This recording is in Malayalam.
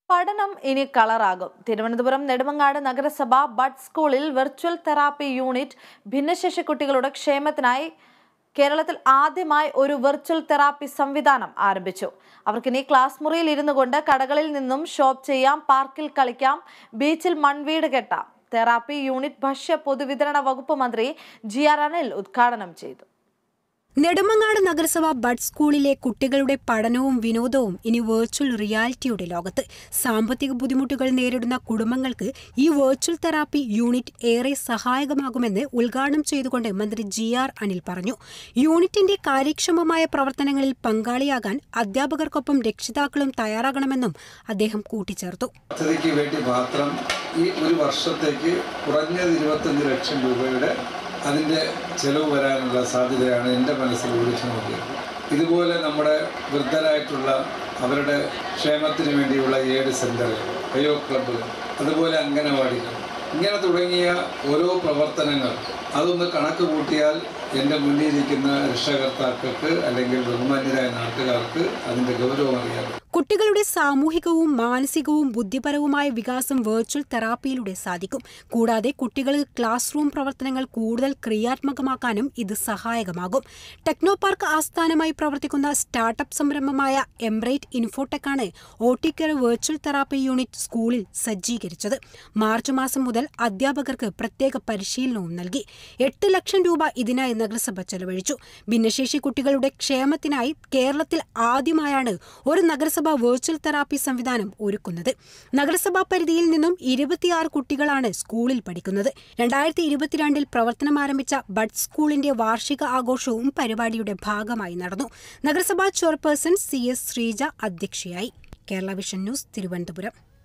പഠനം ഇനി കളറാകും തിരുവനന്തപുരം നെടുമങ്ങാട് നഗരസഭ ബഡ് സ്കൂളിൽ വെർച്വൽ തെറാപ്പി യൂണിറ്റ് ഭിന്നശേഷി കുട്ടികളുടെ ക്ഷേമത്തിനായി കേരളത്തിൽ ആദ്യമായി ഒരു വെർച്വൽ തെറാപ്പി സംവിധാനം ആരംഭിച്ചു അവർക്കിനി ക്ലാസ് മുറിയിൽ ഇരുന്നു കൊണ്ട് കടകളിൽ നിന്നും ഷോപ്പ് ചെയ്യാം പാർക്കിൽ കളിക്കാം ബീച്ചിൽ മൺവീട് കെട്ടാം തെറാപ്പി യൂണിറ്റ് ഭക്ഷ്യ പൊതുവിതരണ വകുപ്പ് മന്ത്രി ജി ആർ അനിൽ ഉദ്ഘാടനം ചെയ്തു നെടുമങ്ങാട് നഗരസഭ ബഡ് സ്കൂളിലെ കുട്ടികളുടെ പഠനവും വിനോദവും ഇനി വെർച്വൽ റിയാലിറ്റിയുടെ ലോകത്ത് സാമ്പത്തിക ബുദ്ധിമുട്ടുകൾ നേരിടുന്ന കുടുംബങ്ങൾക്ക് ഈ വെർച്വൽ തെറാപ്പി യൂണിറ്റ് ഏറെ സഹായകമാകുമെന്ന് ഉദ്ഘാടനം ചെയ്തുകൊണ്ട് മന്ത്രി ജി ആർ അനിൽ പറഞ്ഞു യൂണിറ്റിന്റെ കാര്യക്ഷമമായ പ്രവർത്തനങ്ങളിൽ പങ്കാളിയാകാൻ അധ്യാപകർക്കൊപ്പം രക്ഷിതാക്കളും തയ്യാറാകണമെന്നും അദ്ദേഹം കൂട്ടിച്ചേർത്തു പദ്ധതിക്ക് വേണ്ടി മാത്രം ഈ ഒരു വർഷത്തേക്ക് കുറഞ്ഞത് ഇരുപത്തഞ്ച് ലക്ഷം രൂപയുടെ അതിൻ്റെ ചെലവ് വരാനുള്ള സാധ്യതയാണ് എൻ്റെ മനസ്സിൽ ഊഹിച്ചു നോക്കിയത് ഇതുപോലെ നമ്മുടെ വൃദ്ധരായിട്ടുള്ള അവരുടെ ക്ഷേമത്തിന് വേണ്ടിയുള്ള ഏഴ് സെൻ്ററുകൾ അയോ ക്ലബ്ബുകൾ അതുപോലെ അംഗനവാടികൾ ഇങ്ങനെ തുടങ്ങിയ ഓരോ പ്രവർത്തനങ്ങൾ അതൊന്ന് കണക്ക് കൂട്ടിയാൽ എൻ്റെ മുന്നിലിരിക്കുന്ന രക്ഷകർത്താക്കൾക്ക് അല്ലെങ്കിൽ ബഹുമാന്യരായ നാട്ടുകാർക്ക് അതിൻ്റെ ഗൗരവം അറിയാം കുട്ടികളുടെ സാമൂഹികവും മാനസികവും ബുദ്ധിപരവുമായ വികാസം വെർച്വൽ തെറാപ്പിയിലൂടെ സാധിക്കും കൂടാതെ കുട്ടികൾക്ക് ക്ലാസ് റൂം പ്രവർത്തനങ്ങൾ കൂടുതൽ ക്രിയാത്മകമാക്കാനും ഇത് സഹായകമാകും ടെക്നോ പാർക്ക് ആസ്ഥാനമായി പ്രവർത്തിക്കുന്ന സ്റ്റാർട്ടപ്പ് സംരംഭമായ എംബ്രൈറ്റ് ഇൻഫോടെക്കാണ് ഓട്ടിക്കർ വെർച്വൽ തെറാപ്പി യൂണിറ്റ് സ്കൂളിൽ സജ്ജീകരിച്ചത് മാർച്ച് മാസം മുതൽ അധ്യാപകർക്ക് പ്രത്യേക പരിശീലനവും നൽകി എട്ട് ലക്ഷം രൂപ ഇതിനായി നഗരസഭ ചെലവഴിച്ചു ഭിന്നശേഷി കുട്ടികളുടെ ക്ഷേമത്തിനായി കേരളത്തിൽ ആദ്യമായാണ് ഒരു നഗരസഭ വെർച്വൽ തെറാപ്പി സംവിധാനം ഒരുക്കുന്നത് നഗരസഭാ പരിധിയിൽ നിന്നും ഇരുപത്തിയാറ് കുട്ടികളാണ് സ്കൂളിൽ പഠിക്കുന്നത് രണ്ടായിരത്തി ഇരുപത്തിരണ്ടിൽ പ്രവർത്തനം ആരംഭിച്ച ബഡ് സ്കൂളിന്റെ വാർഷിക ആഘോഷവും പരിപാടിയുടെ ഭാഗമായി നടന്നു നഗരസഭാ ചെയർപേഴ്സൺ സി എസ് ശ്രീജ അധ്യക്ഷയായി കേരള വിഷൻ ന്യൂസ് തിരുവനന്തപുരം